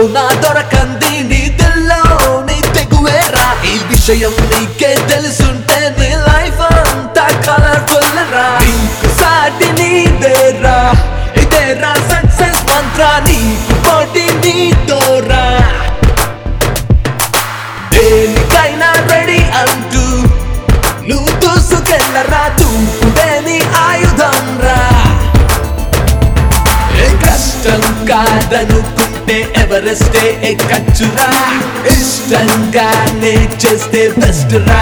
నా దొరకంది నీ దిల్లో నీ తెగువేరా ఈ విషయం నీకే తెలుసుంటే నీ లైఫ్ అంతా కలర్ఫుల్ రా నీకు సాటి నీదేరా ఇదేరా సక్సెస్ మంత్ర నీకు పోటీ నీతోరా దేనికైనా రెడీ అంటూ నువ్వు దూసుకెళ్ళరా దూకుడే నీ ఆయుధం రా ఏ కష్టం కాదనుకుంటే ఎవరెస్టే ఎక్కచ్చురా ఇష్టంగానే చేస్తే బెస్ట్ రా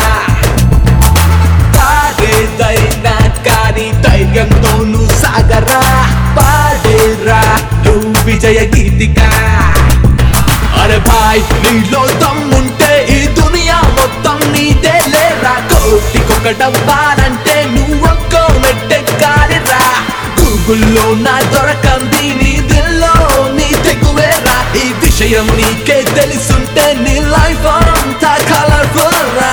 తాగేదైనా కానీ ధైర్యంతో నువ్వు సాగరా పాడేరా నువ్వు విజయ గీతికా అరే భాయ్ నీలో దమ్ముంటే ఈ దునియా మొత్తం నీదే లేరా కోటికొకటవ్వాలంటే నువ్వొక్కో మెట్టెక్కాలిరా గూగుల్లో నా దొరకంది నీ దిల్లో నీ తెగువేరా ఈ విషయం నీకే తెలుసుంటే నీ లైఫ్ అంతా కలర్ఫుల్ రా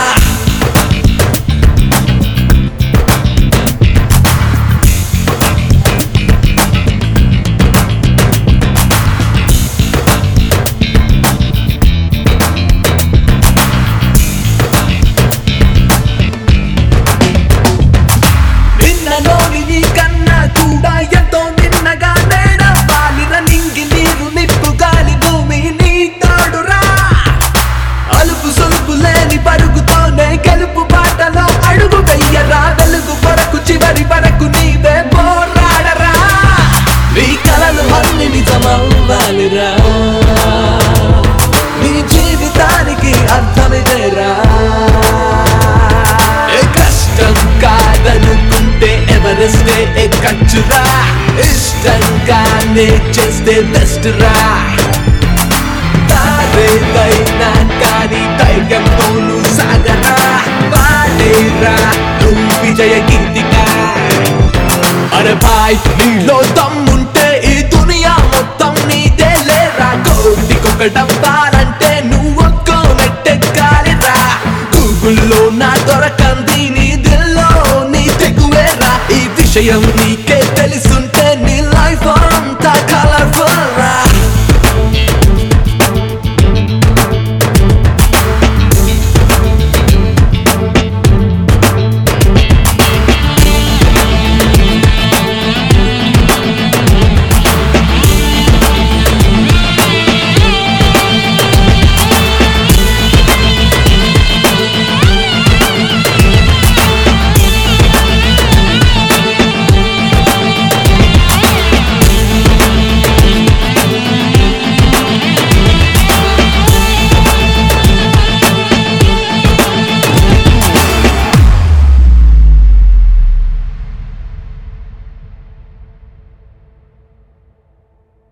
నిన్నలోని నీ కన్నా కూడా ఎంతో నిన్నగా నేడవ్వాలిర నింగి నీరు నిప్పు గాలి భూమి నీ తోడురా అలుపు సొలుపు లేని పరుగుతోనే గెలుపు బాటలో అడుగు వెయ్యరా వెలుగు కొరకు చివరి వరకు నీవే పోరాడరా నీ కలలు అన్ని నిజమవ్వాలిరా నీ జీవితానికి అర్థమిదేరా ఏ కష్టం కాదనుకుంటే ఎవరెస్టే ఎక్కచ్చురా ఇష్టంగానే చేస్తే బెస్ట్ రా తారేదైనా కానీ ధైర్యంతో నువ్వు సాగరా పాడేరా నువ్వు విజయ గీతిగా అరే భాయ్ నీలో దమ్ముంటే ఈ దునియా మొత్తం నీదే లేరా కోటికొకటవ్వాలంటే నువ్వొక్కో మెట్టెక్కాలిరా గూగుల్లో నా దొరకంది నీ దిల్లో నీ తెగువేరా ఈ విషయం నీకే తెలుసుంటే నీ లైఫ్ అంతా